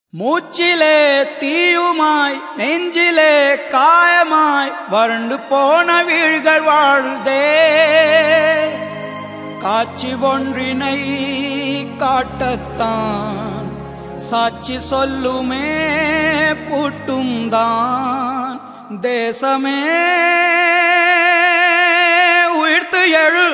மூச்சிலே தீயுமாய் நெஞ்சிலே காயமாய் வறண்டு போன வீழ்கள் வாழ்தே காட்சி ஒன்றினை காட்டத்தான் சாட்சி சொல்லுமே பூட்டும் தான் தேசமே உயிர்த்து எழு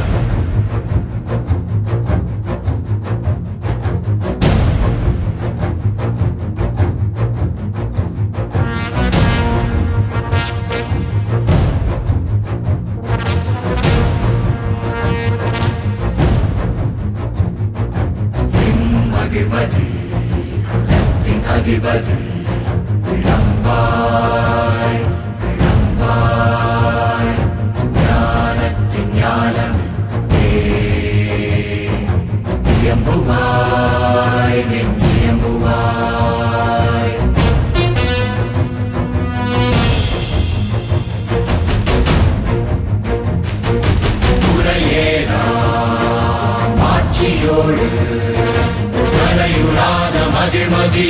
மகிழ்மதி குலத்தின் அதிபதி விளம்பாய் விளம்பாய் ஞானத்தின் ஞானமித்தே இயம்புவாய் நெஞ்சியம்புவாய் குறையேலாம் ஆட்சியோடு கரையுறாத மகிழ்மதி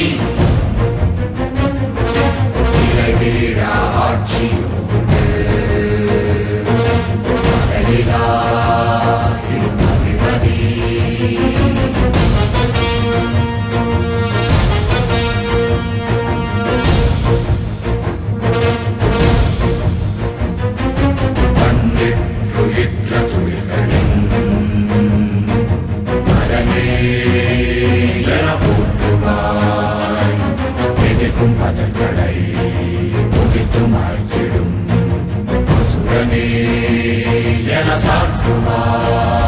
நிறைவேழா ஆட்சியோடு கடலிலா மகிழ்மதி கண்ணிற்றுயிற்ற துளிகளின் மரமே என போற்றுவாய் எதிர்க்கும் பதர்களை உதித்து மாய்த்திடும் அசுரனே என சாற்றுவாய்